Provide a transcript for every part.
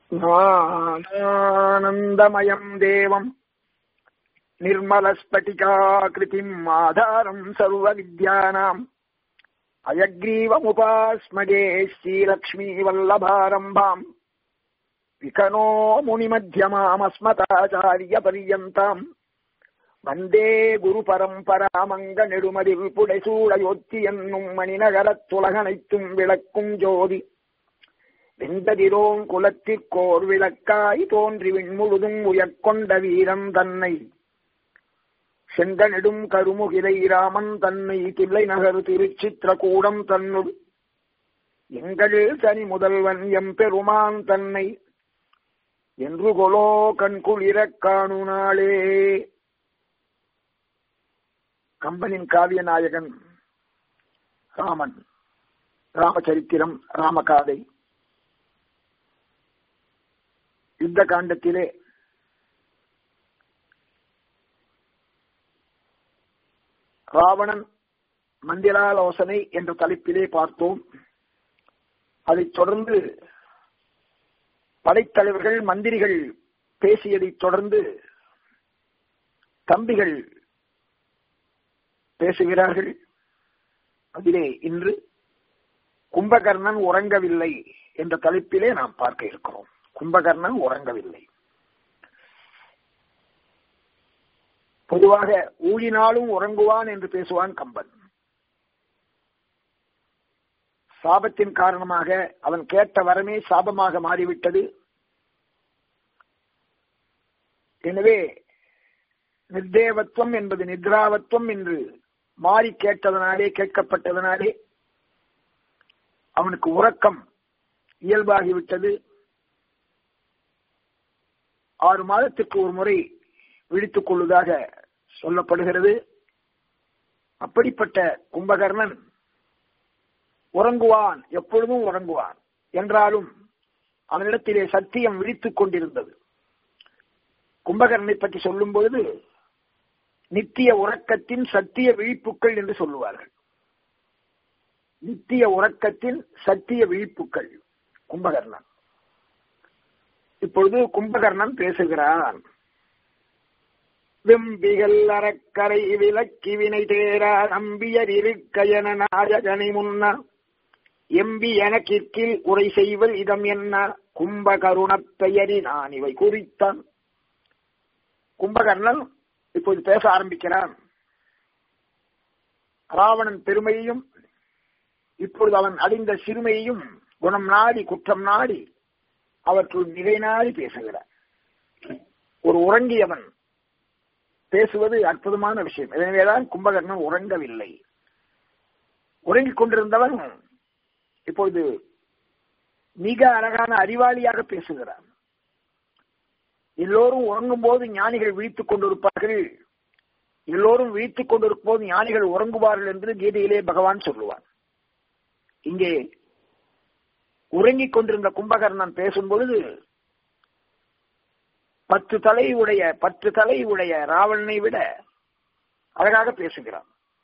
ஞானானந்தமயம் தேவம் निर्मलस्फटिकाकृतिम् आधारम् सर्वविद्यानाम् अयग्रीवमुपास्मगे श्रीलक्ष्मीवल्लभारम्भाम् विकनो मुनिमध्यमामस्मताचार्यपर्यन्ताम् வந்தே குரு பரம்பராமங்க நெடுமதில் புடைசூடையொத்தி என்னும் மணிநகரத்துலகனைத்தும் விளக்கும் ஜோதி வெந்ததிரோன் குலத்திற்கோர் விளக்காய் தோன்றி விண்முழுதும் உயர்கொண்ட வீரன் தன்னை செங்கனெடும் கருமுகிலை ராமன் தன்னை தில்லை நகர் திருச்சித்திரகூடம் தன்னுள் எங்கள் தனி முதல்வன் எம்பெருமான் தன்னை என்று கொலோ கண்குளிரக் காணு நாளே கம்பனின் காவிய நாயகன் ராமன் ராமச்சரித்திரம் ராமகாதை யுத்த காண்டத்திலே ராவணன் மந்திராலோசனை என்ற தலைப்பிலே பார்த்தோம் அதைத் தொடர்ந்து படைத்தலைவர்கள் மந்திரிகள் பேசியதைத் தொடர்ந்து தம்பிகள் பேசுகிறார்கள் அதிலே இன்று கும்பகர்ணன் உறங்கவில்லை என்ற தலைப்பிலே நாம் பார்க்க இருக்கிறோம் கும்பகர்ணன் உறங்கவில்லை பொதுவாக ஊழினாலும் உறங்குவான் என்று பேசுவான் கம்பன் சாபத்தின் காரணமாக அவன் கேட்ட வரமே சாபமாக மாறிவிட்டது எனவே நிர்தேவத்துவம் என்பது நித்ராவத்துவம் என்று மாறி கேட்டதனாலே கேட்கப்பட்டதனாலே அவனுக்கு உறக்கம் இயல்பாகிவிட்டது ஆறு மாதத்திற்கு ஒரு முறை விழித்துக் கொள்வதாக சொல்லப்படுகிறது அப்படிப்பட்ட கும்பகர்ணன் உறங்குவான் எப்பொழுதும் உறங்குவான் என்றாலும் அவனிடத்திலே சத்தியம் விழித்துக் கொண்டிருந்தது கும்பகர்ணனை பற்றி சொல்லும் பொழுது நித்திய உறக்கத்தின் சத்திய விழிப்புக்கள் என்று சொல்லுவார்கள் நித்திய உறக்கத்தின் சத்திய விழிப்புக்கள் கும்பகர்ணன் இப்பொழுது கும்பகர்ணன் பேசுகிறான் வெம்பிகள் அறக்கரை விலக்கி வினை தேரா நம்பியர் இருக்கையன நாயகனை முன்னா எம்பி எனக்கிற்கில் உரை செய்வல் இதம் என்ன கும்பகருணப் பெயரி நான் இவை குறித்தான் கும்பகர்ணன் இப்போது பேச ஆரம்பிக்கிறான் ராவணன் பெருமையையும் இப்பொழுது அவன் அடைந்த சிறுமையையும் குணம் நாடி குற்றம் நாடி அவற்றுள் நிலை நாடி பேசுகிறான் ஒரு உறங்கியவன் பேசுவது அற்புதமான விஷயம் எனவேதான் கும்பகர்ணன் உறங்கவில்லை உறங்கிக் கொண்டிருந்தவன் இப்பொழுது மிக அழகான அறிவாளியாக பேசுகிறான் எல்லோரும் உறங்கும் போது ஞானிகள் விழித்துக் கொண்டிருப்பார்கள் எல்லோரும் விழித்துக் கொண்டிருக்கும் போது ஞானிகள் உறங்குவார்கள் என்று கீதையிலே பகவான் சொல்லுவான் இங்கே உறங்கிக் கொண்டிருந்த கும்பகர்ணன் பேசும் பொழுது பத்து தலை உடைய பத்து தலை உடைய ராவணனை விட அழகாக பேசுகிறான்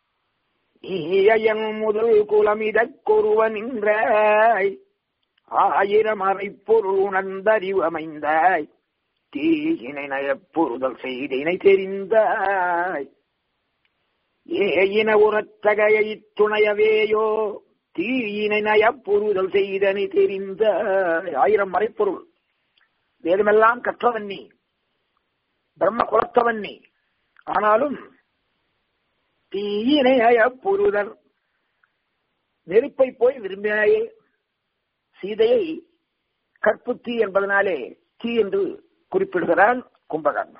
ஈயன் முதல் குலமிதற்கொருவன் நின்றாய் ஆயிரம் அறை பொருள் உணர்ந்தறிவு அமைந்தாய் தீயினை நயப்புறுதல் செய்தினை தெரிந்தாய் ஏயின உரத்தகையை துணையவேயோ தீயினை நயப்புறுதல் செய்தனை தெரிந்தாய் ஆயிரம் மறைப்பொருள் வேதமெல்லாம் கற்றவன் நீ பிரம்ம குலத்தவன் நீ ஆனாலும் தீயினைய புருதல் நெருப்பை போய் விரும்பினாயே சீதையை கற்புத்தி என்பதனாலே தீ என்று குறிப்பிடுகிறான் கும்பகர்ணன்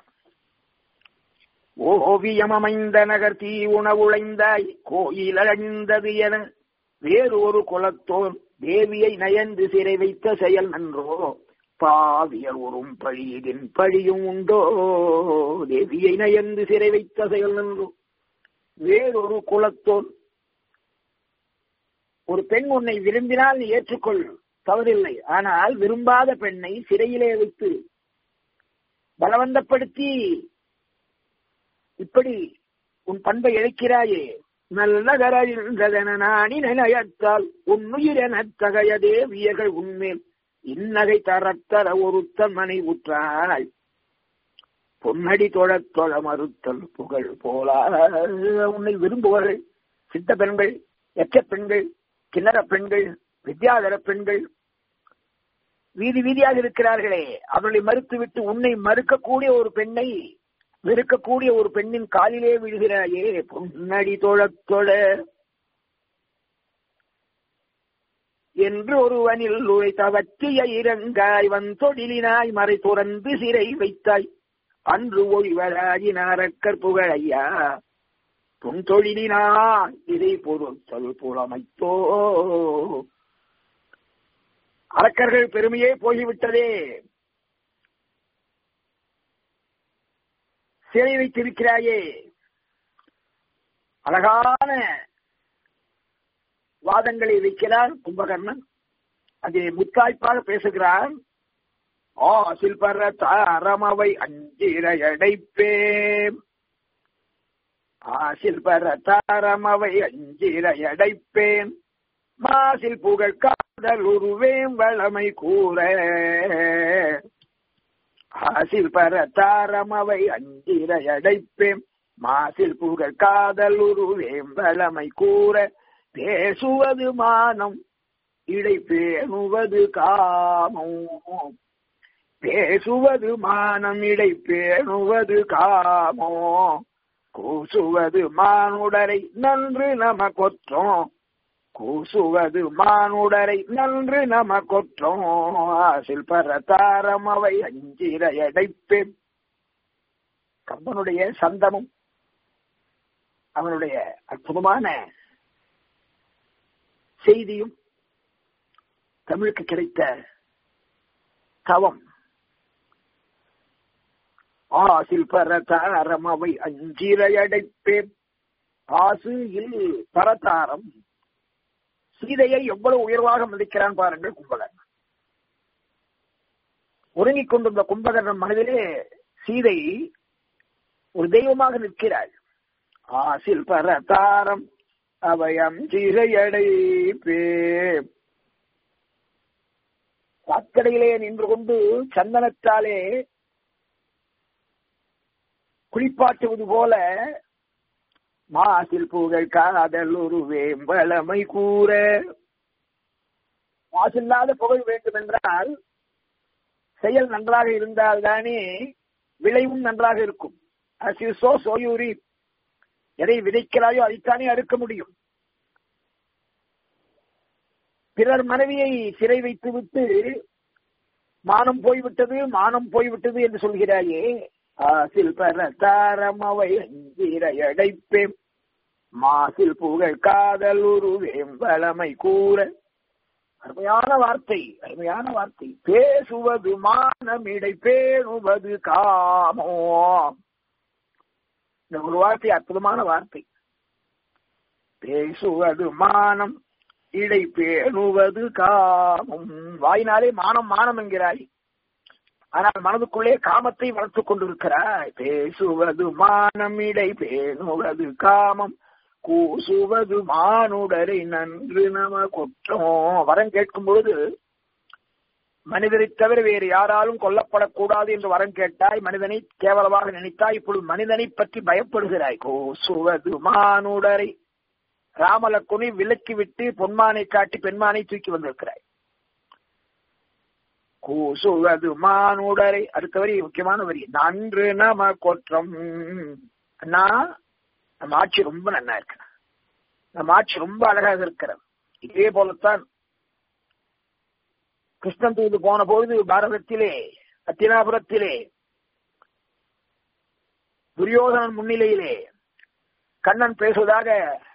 ஓவியம் அமைந்த நகர் தீ உணவுழைந்தாய் கோயில் அழிந்தது என வேறு ஒரு குலத்தோர் தேவியை நயந்து சிறை வைத்த செயல் நன்றோ பாவியர் ஒரும் பழியிதின் பழியும் உண்டோ தேவியை நயந்து சிறை வைத்த செயல் நன்றோ வேறொரு குலத்தோன் ஒரு பெண் உன்னை விரும்பினால் நீ ஏற்றுக்கொள் தவறில்லை ஆனால் விரும்பாத பெண்ணை சிறையிலே வைத்து பலவந்தப்படுத்தி இப்படி உன் பண்பை இழைக்கிறாயே நல்லகரின்றதென நாணி நினையத்தால் உன்னுயிரென தகைய தேவியர்கள் உன்மேல் இன்னகை தரத்தர ஒருத்தன் மனை உற்றாள் பொன்னடி தொழத் தொழ மறுத்தல் புகழ் போல உன்னை விரும்புவார்கள் சித்த பெண்கள் எச்ச பெண்கள் கிண்ணற பெண்கள் வித்யாதர பெண்கள் வீதி வீதியாக இருக்கிறார்களே அவர்களை மறுத்துவிட்டு உன்னை மறுக்கக்கூடிய ஒரு பெண்ணை வெறுக்கக்கூடிய ஒரு பெண்ணின் காலிலே விழுகிறாயே பொன்னடி தொழத் தொழ என்று ஒருவனில் உழைத்த வற்றிய இறங்காய் வன் தொழிலினாய் மறை துறந்து சிறை வைத்தாய் அன்று ஒழிவராயினாரக்கற் புகழையா புன் தொழிலினாய் இதை பொருத்தல் புலமைத்தோ அரக்கர்கள் பெருமையே போய்விட்டதே சிறை வைத்திருக்கிறாயே அழகான வாதங்களை வைக்கிறார் கும்பகர்ணன் அதை முத்தாய்ப்பாக பேசுகிறார் ஆசில் பர தாரமவை அஞ்சிரையடைப்பேன் ஆசில் பர தாரமவை அஞ்சிரையடைப்பேன் மாசில் புகழ் காதல் உருவேம் வளமை கூற ஆசில் பர தாரமவை அஞ்சிரையடைப்பேன் மாசில் புகழ் காதல் உருவேம் வளமை கூற பேசுவது மானம் இடை பேணுவது காமம் பேசுவது மானம் இடை பேணுவது காமோ கூசுவது மானுடரை நன்று நம கொற்றோம் கூசுவது மானுடரை நன்று நம கொற்றோம் ஆசில் பரதாரம் அவை அஞ்சிர எடைப்பேன் கம்பனுடைய சந்தமும் அவனுடைய அற்புதமான செய்தியும் தமிழுக்கு கிடைத்த தவம் ஆசில் பரதாரம் அவை அஞ்சிரையடைப்பேன் ஆசு இல் பரதாரம் சீதையை எவ்வளவு உயர்வாக மதிக்கிறான் பாருங்கள் கும்பகன் ஒருங்கிக் கொண்டிருந்த கும்பகர்ணன் மனதிலே சீதை ஒரு தெய்வமாக நிற்கிறாள் ஆசில் பரதாரம் அவயம் சிறையடைப்பே சாக்கடையிலே நின்று கொண்டு சந்தனத்தாலே குளிப்பாட்டுவது போல மாசில் புகழ் காதல் ஒரு வேம்பளமை கூற மாசில்லாத புகழ் வேண்டும் என்றால் செயல் நன்றாக இருந்தால் தானே விளைவும் நன்றாக இருக்கும் அசிசோ சோயூரி எதை விதைக்கிறாயோ அதைத்தானே அறுக்க முடியும் பிறர் மனைவியை சிறை வைத்து விட்டு மானம் போய்விட்டது மானம் போய்விட்டது என்று சொல்கிறாயே ஆசில் பர தாரமவை அடைப்பேன் மாசில் புகழ் காதல் உருவேம் வளமை கூற அருமையான வார்த்தை அருமையான வார்த்தை பேசுவது மானமிடை பேணுவது காமோ இந்த ஒரு வார்த்தை அற்புதமான வார்த்தை பேசுவது மானம் இடை பேணுவது காமம் வாயினாலே மானம் மானம் என்கிறாய் ஆனால் மனதுக்குள்ளே காமத்தை வளர்த்துக் கொண்டிருக்கிறாய் பேசுவது மானம் இடை பேணுவது காமம் கூசுவது மானுடரை நன்று நம குற்றம் வரம் கேட்கும் பொழுது மனிதரை தவிர வேறு யாராலும் கொல்லப்படக்கூடாது என்று வரம் கேட்டாய் மனிதனை கேவலமாக நினைத்தாய் இப்பொழுது மனிதனை பற்றி பயப்படுகிறாய் கூசுவது மானுடரை ராமலக்குனி விலக்கி விட்டு பொன்மானை காட்டி பெண்மானை தூக்கி வந்திருக்கிறாய் கூசுவது மானுடரை அடுத்த வரி முக்கியமான வரி நன்று நம கொற்றம் அண்ணா நம்ம ஆட்சி ரொம்ப நன்னா இருக்கு நம்ம ஆட்சி ரொம்ப அழகாக இருக்கிறது இதே போலத்தான் கிருஷ்ணன் தூது போன பொழுது பாரதத்திலே அத்தினாபுரத்திலே துரியோதனன் முன்னிலையிலே கண்ணன் பேசுவதாக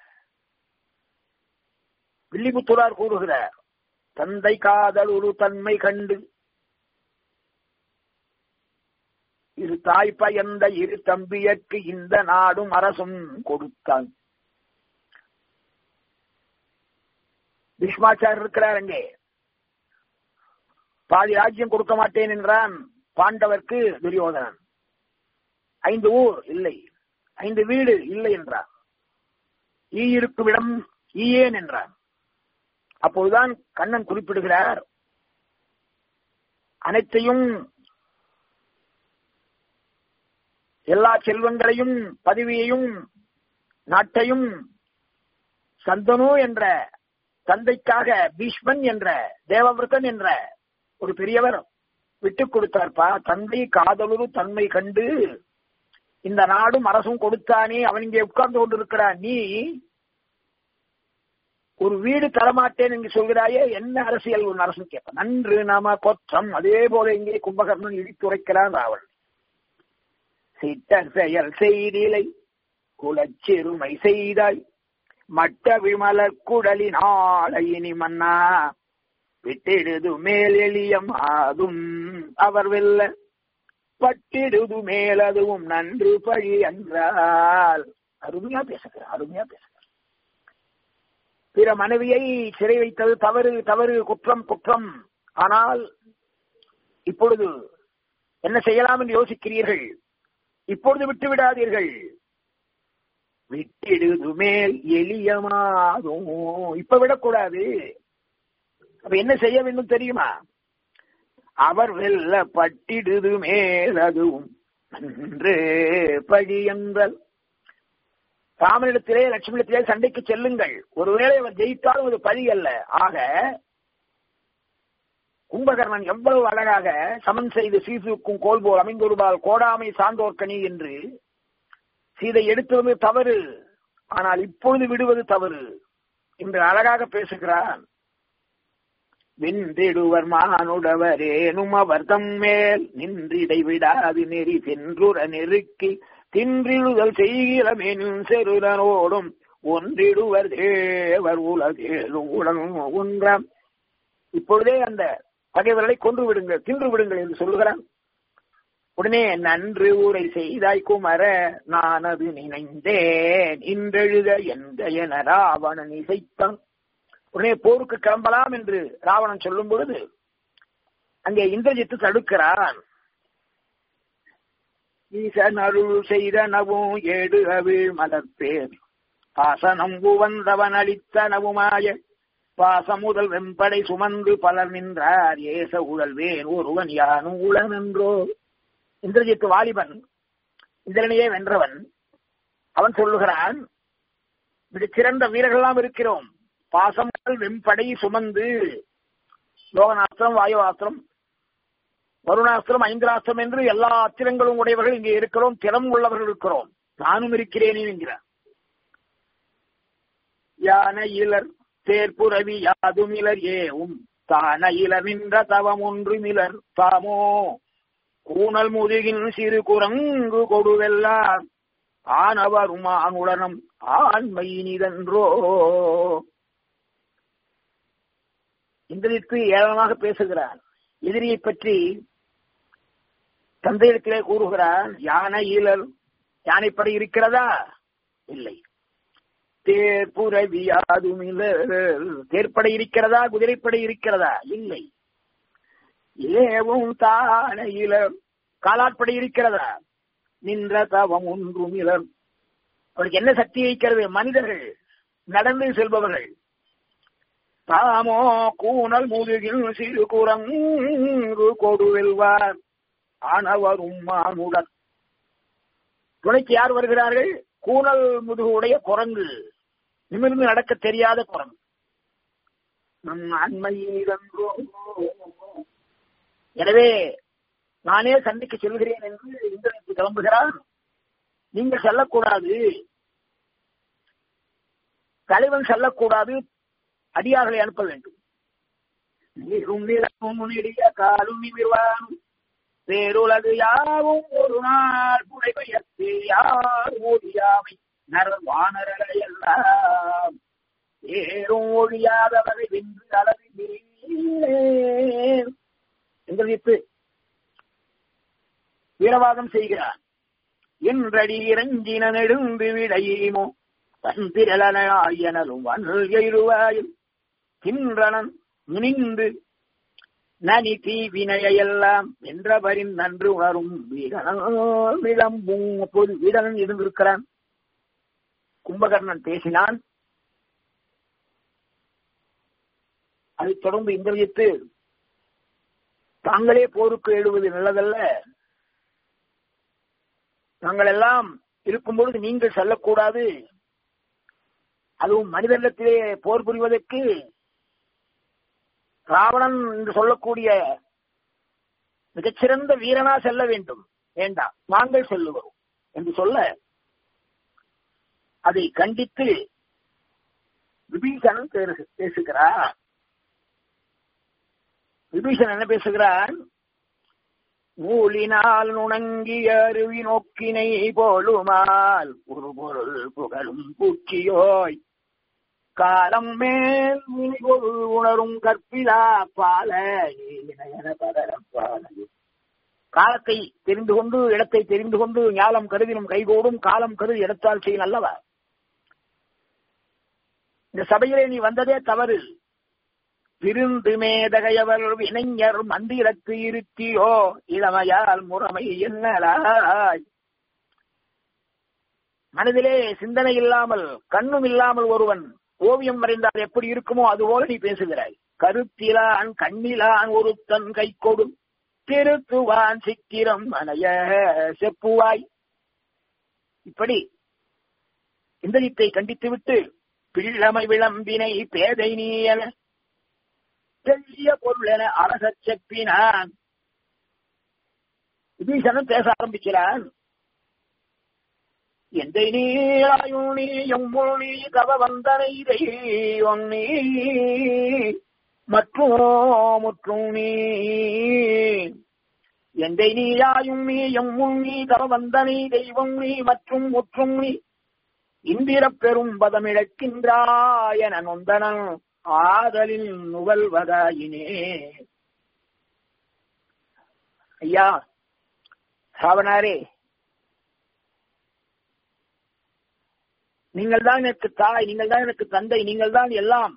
வில்லிபுத்துரார் கூறுகிறார் தந்தை காதல் ஒரு தன்மை கண்டு இரு தாய் பயந்த இரு தம்பியற்கு இந்த நாடும் அரசும் கொடுத்தான் பீஷ்மாச்சார் இருக்கிறார் அங்கே பாதி ராஜ்யம் கொடுக்க மாட்டேன் என்றான் பாண்டவர்க்கு துரியோதனன் ஐந்து ஊர் இல்லை ஐந்து வீடு இல்லை என்றார் ஈ இருக்கும் இடம் ஈயேன் என்றார் அப்போதுதான் கண்ணன் குறிப்பிடுகிறார் அனைத்தையும் எல்லா செல்வங்களையும் பதவியையும் நாட்டையும் சந்தனு என்ற தந்தைக்காக பீஷ்மன் என்ற தேவவிரதன் என்ற ஒரு பெரியவர் விட்டுக் கொடுத்தார்ப்பா தந்தை காதலுறு தன்மை கண்டு இந்த நாடும் அரசும் கொடுத்தானே அவன் இங்கே உட்கார்ந்து கொண்டிருக்கிறான் நீ ஒரு வீடு தரமாட்டேன் என்று சொல்கிறாயே என்ன அரசியல் உன் அரசு கேட்ப நன்று நாம கொற்றம் அதே போல இங்கே கும்பகர்ணன் இடித்துரைக்கிறான் ராவன் சிட்டர் செயல் செய்திலை குலச்சிறுமை செய்தாய் மட்ட விமலர் குடலினாளை இனி மன்னா விட்டிடுது மேல் எளியமாதும் அவர் வெல்ல பட்டிடுது மேல் அதுவும் நன்று பழி என்றால் அருமையா பேசுகிறார் அருமையா பேசுகிறார் பிற மனைவியை சிறை வைத்தது தவறு தவறு குற்றம் குற்றம் ஆனால் இப்பொழுது என்ன செய்யலாம் என்று யோசிக்கிறீர்கள் இப்பொழுது விட்டு விடாதீர்கள் விட்டிடுது மேல் எளியமாதும் இப்ப விடக்கூடாது அப்ப என்ன செய்ய வேண்டும் தெரியுமா அவர் வெல்ல பட்டிடுது மேல் அதுவும் நன்று பழி என்றல் ராமனிடத்திலே லட்சுமியிடத்திலே சண்டைக்கு செல்லுங்கள் ஒருவேளை அவர் ஜெயித்தாலும் அது பழி அல்ல ஆக கும்பகர்ணன் எவ்வளவு அழகாக சமன் செய்து சீசுக்கும் கோல் போல் அமைந்தொருபால் கோடாமை சார்ந்தோர்கனி என்று சீதை எடுத்தது தவறு ஆனால் இப்பொழுது விடுவது தவறு என்று அழகாக பேசுகிறான் வென்றிடுவர் மானுடவரேனும் அவர் தம்மேல் நின்றிடை விடாது நெறி சென்றுர நெருக்கி தின்றிடுதல் செய்கிறமேனும் செருடனோடும் ஒன்றிடுவர் தேவர் உலகேழும் உடன் ஒன்றாம் இப்பொழுதே அந்த பகைவர்களை கொன்று விடுங்கள் தின்று விடுங்கள் என்று சொல்லுகிறான் உடனே நன்று ஊரை செய்தாய் குமர நான் அது நினைந்தேன் இன்றெழுத எந்த என ராவணன் இசைத்தான் உடனே போருக்கு கிளம்பலாம் என்று ராவணன் சொல்லும் பொழுது அங்கே இந்திரஜித்து தடுக்கிறான் ஈசன் அருள் செய்தனவும் ஏடு அவிழ் மலர்பேர் பாசனம் வந்தவன் அளித்தனவுமாய பாசமுதல் வெம்படை சுமந்து பலர் நின்றார் ஏச உழல்வேன் ஒருவன் யானும் உளனென்றோ இந்திரஜித்து வாலிபன் இந்திரனையே வென்றவன் அவன் சொல்லுகிறான் சிறந்த வீரர்கள்லாம் இருக்கிறோம் பாசமுதல் வெம்படை சுமந்து லோகநாஸ்திரம் வாயுவாஸ்திரம் வருணாஸ்திரம் ஐந்திராஸ்திரம் என்று எல்லா அத்திரங்களும் உடையவர்கள் இங்கே இருக்கிறோம் திறம் உள்ளவர்கள் இருக்கிறோம் நானும் இருக்கிறேனே என்கிறார் யானை இலர் தேர்ப்புறவி யாதும் இலர் ஏவும் தான இலர் நின்ற தவம் ஒன்று மிலர் தாமோ கூணல் முதுகின் சிறு குரங்கு கொடுவெல்லாம் ஆனவரும் ஆணுடனம் ஆண்மையினிதன்றோ இந்திரிக்கு ஏளனமாக பேசுகிறார் எதிரியை பற்றி தந்தையிடத்திலே கூறுகிறான் யானை ஈழல் யானைப்படை இருக்கிறதா இல்லை தேர்புறவியாதும் தேர்ப்படை இருக்கிறதா குதிரைப்படை இருக்கிறதா இல்லை ஏவும் தான இளம் காலாட்படை இருக்கிறதா நின்ற தவம் ஒன்றும் இளம் அவருக்கு என்ன சக்தி இருக்கிறது மனிதர்கள் நடந்து செல்பவர்கள் தாமோ கூணல் முதுகில் சிறு குரங்கு கொடுவெல்வார் ஆனவரும் மானுடன் துணைக்கு யார் வருகிறார்கள் கூணல் முதுகுடைய குரங்கு நிமிர்ந்து நடக்க தெரியாத குரங்கு நம் அண்மையிலன்றோ எனவே நானே சண்டைக்கு செல்கிறேன் என்று இந்திரனுக்கு கிளம்புகிறான் நீங்கள் செல்லக்கூடாது தலைவன் செல்லக்கூடாது அடியார்களை அனுப்ப வேண்டும் நீரும் நிலமும் நெடிய காலும் நிமிர்வானும் பேருலகு யாவும் ஒரு நாள் புடைபெயர்த்து யார் ஓடியாமை நரவானரலை எல்லாம் ஏறும் ஒழியாதவரை வென்று அளவு என்று வீரவாதம் செய்கிறான் என்றடி இறஞ்சின நெடுந்து விடையுமோ தந்திரலனாயனரும் வன்கைருவாயும் கின்றனன் முனிந்து நனி தீவினையெல்லாம் என்றவரின் நன்று உணரும் விளம்பும் அப்போது வீரனன் இருந்திருக்கிறான் கும்பகர்ணன் பேசினான் அதைத் தொடர்ந்து இந்திரஜித்து தாங்களே போருக்கு எழுவது நல்லதல்ல நாங்கள் எல்லாம் இருக்கும் பொழுது நீங்கள் செல்லக்கூடாது அதுவும் மனிதனிடத்திலே போர் புரிவதற்கு ராவணன் என்று சொல்லக்கூடிய மிகச்சிறந்த வீரனா செல்ல வேண்டும் வேண்டாம் நாங்கள் செல்லுவோம் என்று சொல்ல அதை கண்டித்து விபீஷணன் பேசுகிறார் விபீஷணன் என்ன பேசுகிறான் ஊழினால் நுணங்கிய அருவி நோக்கினை போலுமால் ஒரு பொருள் புகழும் பூச்சியோய் காலம் மேல் பொருள் உணரும் கற்பிலா பால பதரப்பாலது காலத்தை தெரிந்து கொண்டு இடத்தை தெரிந்து கொண்டு ஞாலம் கருதினும் கைகோடும் காலம் கருதி இடத்தால் செய்யும் அல்லவா இந்த சபையிலே நீ வந்ததே தவறு விருந்து மேதகையவர் வினைஞர் மந்திரத்து இருத்தியோ இளமையால் முறைமை என்னலாய் மனதிலே சிந்தனை இல்லாமல் கண்ணும் இல்லாமல் ஒருவன் ஓவியம் வரைந்தால் எப்படி இருக்குமோ அதுபோல நீ பேசுகிறாய் கருத்திலான் கண்ணிலான் ஒருத்தன் கை கொடும் திருத்துவான் சிக்கிரம் மனைய செப்புவாய் இப்படி இந்திரியத்தை கண்டித்துவிட்டு பிள்ளமை விளம்பினை பேதை நீ என பெரிய பொருள் என அரச செப்பினான் விபீஷணன் பேச ஆரம்பிக்கிறான் எந்த நீராயுணி எம்மொழி கவ வந்தனை ஒன்னி மற்றும் முற்றும் நீ எந்தை நீயாயும் நீ எம்மும் நீ தவ வந்தனை தெய்வம் நீ மற்றும் முற்றும் நீ இந்திர பெரும் பதமிழக்கின்றாயன நொந்தனன் ஆதலில் நுகல்வதாயினே ஐயா சாவனாரே நீங்கள் தான் எனக்கு தாய் நீங்கள் தான் எனக்கு தந்தை நீங்கள் தான் எல்லாம்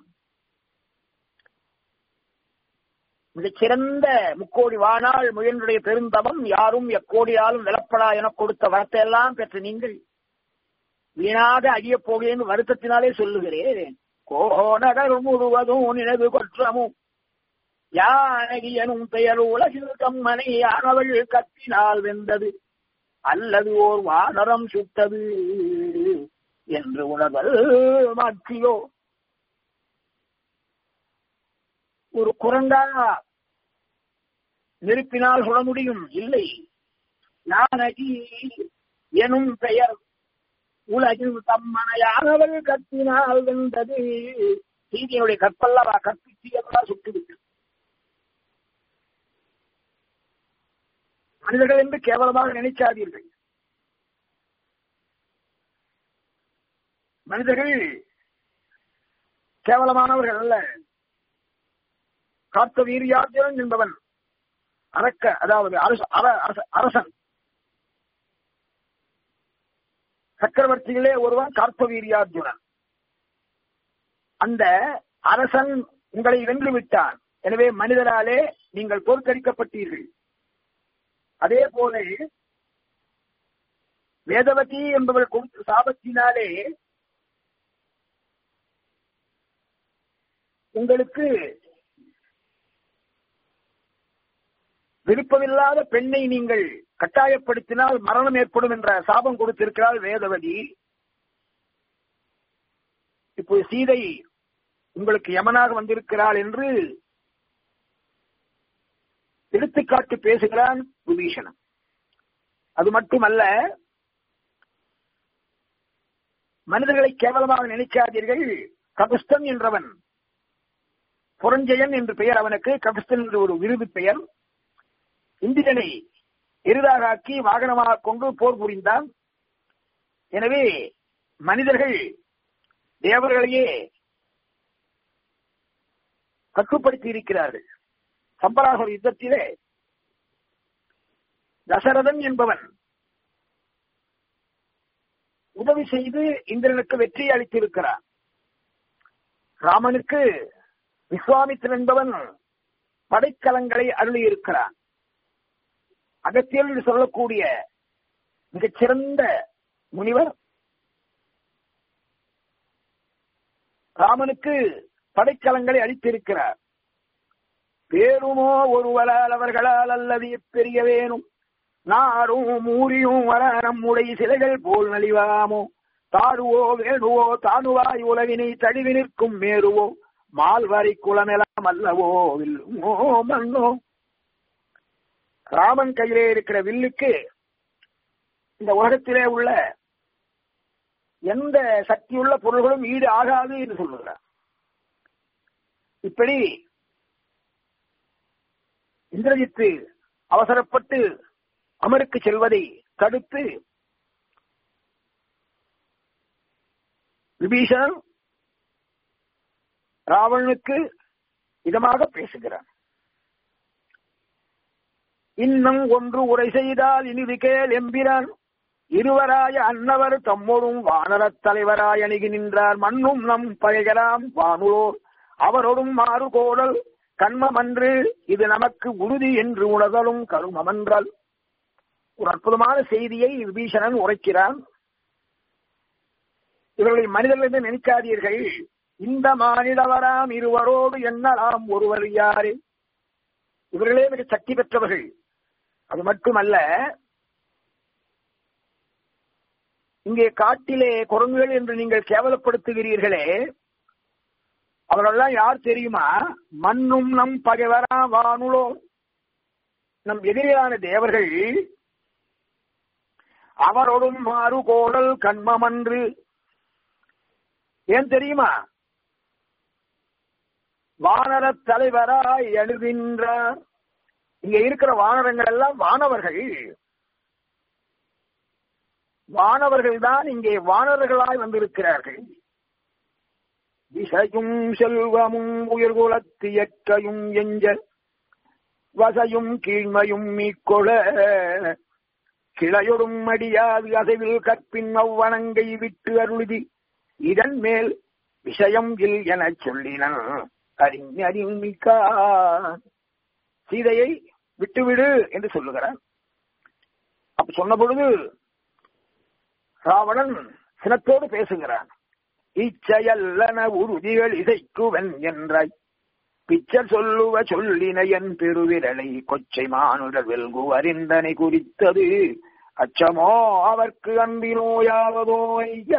மிகச்சிறந்த முக்கோடி வானால் முயன்றுடைய பெருந்தவம் யாரும் எக்கோடியாலும் விளப்படா என கொடுத்த வரத்தை எல்லாம் பெற்ற நீங்கள் வீணாக அழியப் போகிறேன் வருத்தத்தினாலே சொல்லுகிறேன் கோநகர் முழுவதும் நினைவு கொற்றமும் யானகியனும் பெயர் உலகில் தம்மனை யானவள் கத்தினால் வெந்தது அல்லது ஓர் வானரம் சுட்டது என்று உணர்வல் மாற்றியோ ஒரு குரங்கா நெருப்பினால் சொல்ல முடியும் இல்லை யானகி எனும் பெயர் உலகில் தம்மனையானவள் கத்தினால் வென்றது சீதியினுடைய கற்பல்லவா கற்பிச்சியெல்லாம் சுட்டுவிட்டு மனிதர்கள் என்று கேவலமாக நினைக்காதீர்கள் மனிதர்கள் கேவலமானவர்கள் அல்ல காத்த வீரியாத்திரன் என்பவன் அரக்க அதாவது அரசன் சக்கரவர்த்திகளே ஒருவன் கார்த்தவீரியார்ஜுனன் அந்த அரசன் உங்களை வென்று விட்டான் எனவே மனிதராலே நீங்கள் தோற்கடிக்கப்பட்டீர்கள் அதே போல வேதவதி என்பவர் கொடுத்த சாபத்தினாலே உங்களுக்கு விருப்பமில்லாத பெண்ணை நீங்கள் கட்டாயப்படுத்தினால் மரணம் ஏற்படும் என்ற சாபம் கொடுத்திருக்கிறாள் வேதவதி இப்போ சீதை உங்களுக்கு யமனாக வந்திருக்கிறாள் என்று எடுத்துக்காட்டு பேசுகிறான் விபீஷணன் அது மட்டுமல்ல மனிதர்களை கேவலமாக நினைக்காதீர்கள் கபிஸ்தன் என்றவன் புரஞ்சயன் என்று பெயர் அவனுக்கு கபிஸ்தன் என்று ஒரு விருது பெயர் இந்திரனை எருதாக ஆக்கி வாகனமாக கொண்டு போர் புரிந்தான் எனவே மனிதர்கள் தேவர்களையே கட்டுப்படுத்தி இருக்கிறார்கள் சம்பராசர் யுத்தத்திலே தசரதன் என்பவன் உதவி செய்து இந்திரனுக்கு வெற்றி அளித்திருக்கிறான் ராமனுக்கு விஸ்வாமித்திரன் என்பவன் படைக்கலங்களை அருளியிருக்கிறான் அகத்தியல் என்று சொல்லக்கூடிய மிகச்சிறந்த முனிவர் ராமனுக்கு படைக்கலங்களை அளித்திருக்கிறார் பேருமோ ஒருவரால் அவர்களால் அல்லது பெரிய வேணும் நாடும் மூரியும் வர நம்முடைய சிலைகள் போல் நலிவாமோ தாடுவோ வேணுவோ தானுவாய் உலகினை தழுவி நிற்கும் மேருவோ மால்வரை குளமெல்லாம் அல்லவோ வில்லுமோ மண்ணோ ராமன் கையிலே இருக்கிற வில்லுக்கு இந்த உலகத்திலே உள்ள எந்த சக்தியுள்ள பொருள்களும் ஈடு ஆகாது என்று சொல்லுகிறார் இப்படி இந்திரஜித்து அவசரப்பட்டு அமருக்கு செல்வதை தடுத்து விபீஷணன் ராவணனுக்கு இதமாக பேசுகிறான் இன்னும் ஒன்று உரை செய்தால் இனிது கேள் எம்பிரான் இருவராய அன்னவர் தம்மோடும் வானரத் தலைவராய் அணுகி நின்றார் மண்ணும் நம் பகைகளாம் வானுளோர் அவரோடும் மாறு கோடல் கண்மமன்று இது நமக்கு உறுதி என்று உணர்தலும் கருமமன்றால் ஒரு அற்புதமான செய்தியை விபீஷணன் உரைக்கிறான் இவர்களை மனிதர்கள் என்று நினைக்காதீர்கள் இந்த மானிடவராம் இருவரோடு எண்ணலாம் ஒருவர் யாரு இவர்களே மிக சக்தி பெற்றவர்கள் அது மட்டுமல்ல இங்கே காட்டிலே குரங்குகள் என்று நீங்கள் கேவலப்படுத்துகிறீர்களே அவர்களெல்லாம் யார் தெரியுமா மண்ணும் நம் பகைவரா வானுளோ நம் எதிரியான தேவர்கள் அவரோடும் மாறு கோடல் கண்மமன்று ஏன் தெரியுமா வானர தலைவராய் எழுகின்றார் இங்க இருக்கிற வானரங்கள் எல்லாம் வானவர்கள் வானவர்கள் தான் இங்கே வானவர்களாய் வந்திருக்கிறார்கள் விசையும் செல்வமும் உயிர்குலத்தியற்கையும் எஞ்ச வசையும் கீழ்மையும் மீக்கொள கிளையொடும் அடியாது அசைவில் கற்பின் அவ்வனங்கை விட்டு அருளுதி இதன் மேல் விஷயம் இல் எனச் சொல்லினன் அறிஞறிமிக்கா சீதையை விட்டுவிடு என்று சொல்லுகிறான் அப்ப சொன்ன பொழுது ராவணன் சினத்தோடு பேசுகிறான் இச்சையல்லன உறுதிகள் இசைக்குவன் என்றாய் பிச்சர் சொல்லுவ சொல்லின என் பெருவிரலை கொச்சை மானுடர் வெல்கு அறிந்தனை குறித்தது அச்சமோ அவர்க்கு அன்பினோயாவதோ ஐயா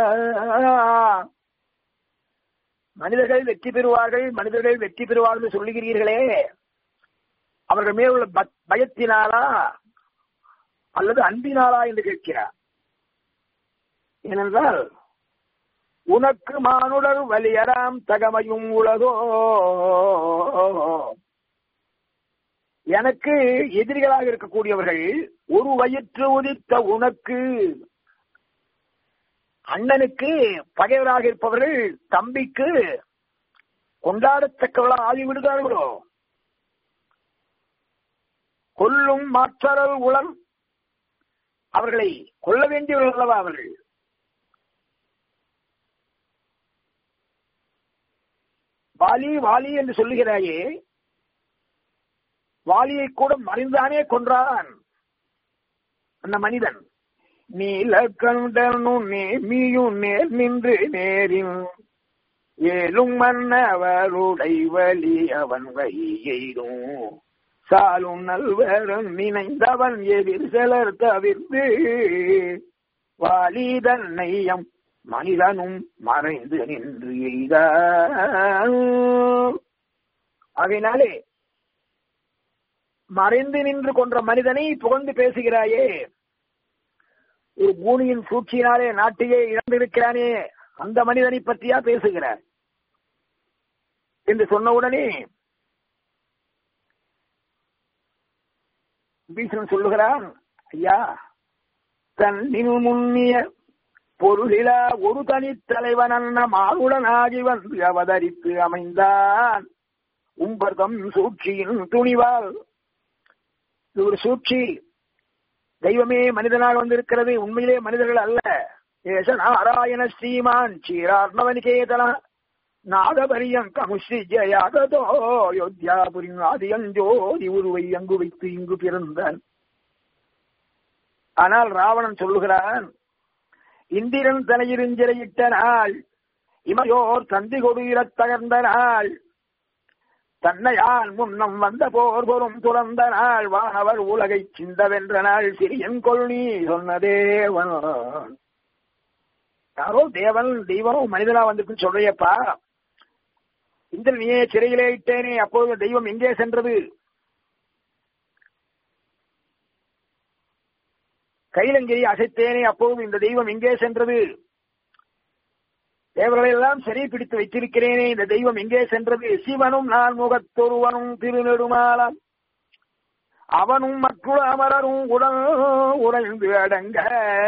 மனிதர்கள் வெற்றி பெறுவார்கள் மனிதர்கள் வெற்றி பெறுவார்கள் சொல்லுகிறீர்களே அவர்கள் மேல் உள்ள பயத்தினாலா அல்லது அன்பினாலா என்று கேட்கிறார் ஏனென்றால் உனக்கு மானுடர் வலியராம் தகமையும் உலகோ எனக்கு எதிரிகளாக இருக்கக்கூடியவர்கள் ஒரு வயிற்று உதித்த உனக்கு அண்ணனுக்கு பகைவராக இருப்பவர்கள் தம்பிக்கு கொண்டாடத்தக்கவர்களாக ஆகிவிடுகிறார்களோ கொல்லும் மாற்றரல் உளம் அவர்களை கொல்ல வேண்டியவர்கள் அல்லவா அவர்கள் வாலி வாலி என்று சொல்லுகிறாயே வாலியை கூட மறைந்தானே கொன்றான் அந்த மனிதன் நீல கண்டனும் நேமியும் நேர் நின்று நேரின் ஏலும் மன்னவருடை வழி அவன் வையெய்தும் சாலும் நல்வரும் நினைந்தவன் எதிர் சிலர் தவிர்த்து வாலி தன்னையம் மனிதனும் மறைந்து நின்று எய்த அதனாலே மறைந்து நின்று கொன்ற மனிதனை புகழ்ந்து பேசுகிறாயே ஒரு பூமியின் சூழ்ச்சியினாலே நாட்டையே இழந்திருக்கிறானே அந்த மனிதனை பற்றியா பேசுகிறார் என்று சொன்னவுடனே பீசன் சொல்லுகிறான் ஐயா தன்னில் முன்னிய பொருளிலா ஒரு தனித்தலைவன் அண்ண மாவுடனாகி வந்து அவதரித்து அமைந்தான் உம்பர்தம் சூழ்ச்சியின் துணிவால் இது ஒரு சூழ்ச்சி தெய்வமே மனிதனாக வந்திருக்கிறது உண்மையிலே மனிதர்கள் அல்ல ஏச நாராயண ஸ்ரீமான் சீரார்ணவனிகேதன நாதபரியம் கமுஸ்ரீ ஜயாகதோ யோத்யாபுரின் ஆதியஞ்சோதி உருவை அங்கு வைத்து இங்கு பிறந்தான் ஆனால் ராவணன் சொல்லுகிறான் இந்திரன் தலையிருஞ்சிறையிட்ட நாள் இமையோர் தந்தி கொடுயிரத் தகர்ந்த நாள் தன்னையால் முன்னம் வந்த போர் பொறும் துறந்த நாள் வானவர் உலகை சிந்தவென்ற நாள் சிறியன் கொள்ளி சொன்ன தேவன் யாரோ தேவன் தெய்வம் மனிதனா வந்திருக்குன்னு சொல்றியப்பா இந்திரனியே சிறையிலே இட்டேனே அப்பொழுது தெய்வம் எங்கே சென்றது கைலங்கியை அசைத்தேனே அப்போது இந்த தெய்வம் எங்கே சென்றது தேவர்களை எல்லாம் சரி பிடித்து வைத்திருக்கிறேனே இந்த தெய்வம் எங்கே சென்றது சிவனும் நான் முகத்தொருவனும் திருநெடுமாலம் அவனும் மற்றுள்ள அமரரும் உடல் உறைந்து அடங்க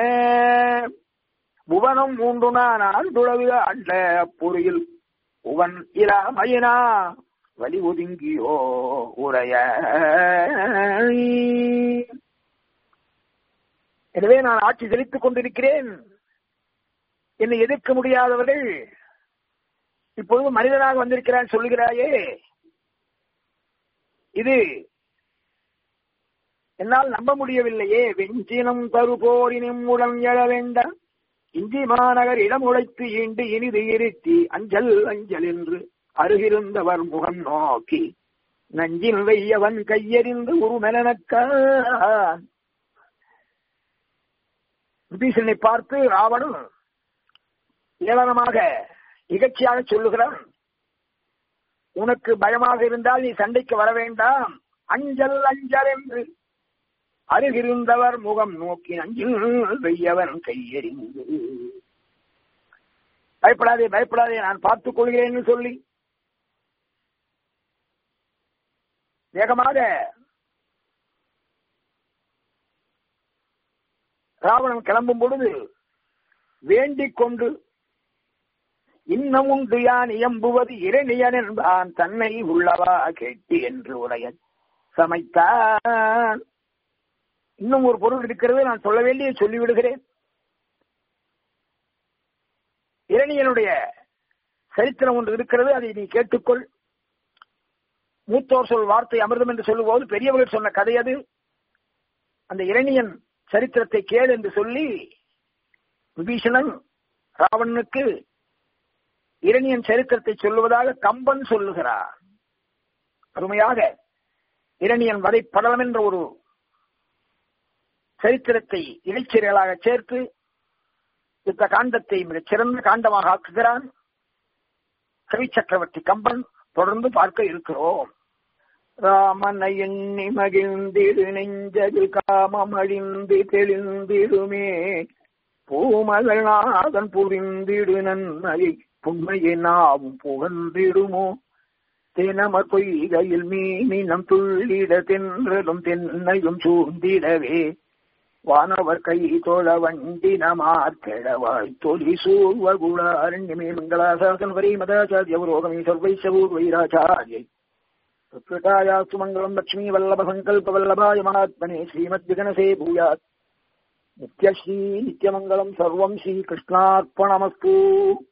புவனம் மூன்று நான் ஆண்டுளவு அண்ட பொறியில் உவன் இராமையினா வலி ஒதுங்கியோ உரைய எனவே நான் ஆட்சி செலுத்திக் கொண்டிருக்கிறேன் என்னை எதிர்க்க முடியாதவர்கள் இப்பொழுது மனிதனாக வந்திருக்கிறான் சொல்லுகிறாயே இது என்னால் நம்ப முடியவில்லையே வெஞ்சினம் தருபோரினும் உடன் எழ வேண்டாம் இஞ்சி மாநகர் இடம் உழைத்து ஈண்டு இனிது இருத்தி அஞ்சல் அஞ்சல் என்று அருகிருந்தவர் முகம் நோக்கி நஞ்சில் வெய்யவன் கையறிந்து உருமெனக்கான் விபீஷனை பார்த்து ராவணன் ஏளனமாக இகழ்ச்சியாக சொல்லுகிறான் உனக்கு பயமாக இருந்தால் நீ சண்டைக்கு வர வேண்டாம் அஞ்சல் அஞ்சல் என்று அருகிருந்தவர் முகம் நோக்கி அஞ்சில் வெய்யவன் கையெறிந்து பயப்படாதே பயப்படாதே நான் பார்த்துக் கொள்கிறேன்னு சொல்லி வேகமாக ராவணன் கிளம்பும் பொழுது வேண்டிக் கொண்டு இன்னும் உண்டு யான் இயம்புவது இரணியன் என்பான் தன்னை உள்ளவா கேட்டு என்று உடைய சமைத்தான் இன்னும் ஒரு பொருள் இருக்கிறது நான் சொல்ல வேண்டிய சொல்லிவிடுகிறேன் இரணியனுடைய சரித்திரம் ஒன்று இருக்கிறது அதை நீ கேட்டுக்கொள் மூத்தோர் சொல் வார்த்தை அமிர்தம் என்று சொல்லும்போது பெரியவர்கள் சொன்ன கதை அது அந்த இரணியன் சரித்திரத்தை கேள் என்று சொல்லி விபீஷணன் ராவணனுக்கு இரணியன் சரித்திரத்தை சொல்லுவதாக கம்பன் சொல்லுகிறார் அருமையாக இரணியன் வதை படலம் என்ற ஒரு சரித்திரத்தை இடைச்செறிகளாக சேர்த்து இந்த காண்டத்தை மிகச் சிறந்த காண்டமாக ஆக்குகிறான் கவி சக்கரவர்த்தி கம்பன் தொடர்ந்து பார்க்க இருக்கிறோம் ராமனை எண்ணி மகிழ்ந்திடு நெஞ்சது காமம் அழிந்து தெளிந்திடுமே பூமகள் நாதன் புரிந்திடு நன்மையை புண்மையை நாவும் புகழ்ந்திடுமோ தினமர் பொய்கையில் மீனினம் துள்ளிட தென்றலும் தென்னையும் சூழ்ந்திடவே வானவர் கை தோழ வண்டினமார் கெடவாய் தொலி சூர்வகுளாரண்யமே மங்களாசாசன் வரை மதாச்சாரியவரோகமே சர்வைசவூர் வைராச்சாரியை சுதாயாஸ்து மங்களம் லட்சுமி வல்லப சங்கல்ப வல்லபாய மகாத்மனே ஸ்ரீமத் விகனசே பூயாத் நித்யஸ்ரீ நித்யமங்கலம் சர்வம் ஸ்ரீ கிருஷ்ணார்ப்பணமஸ்து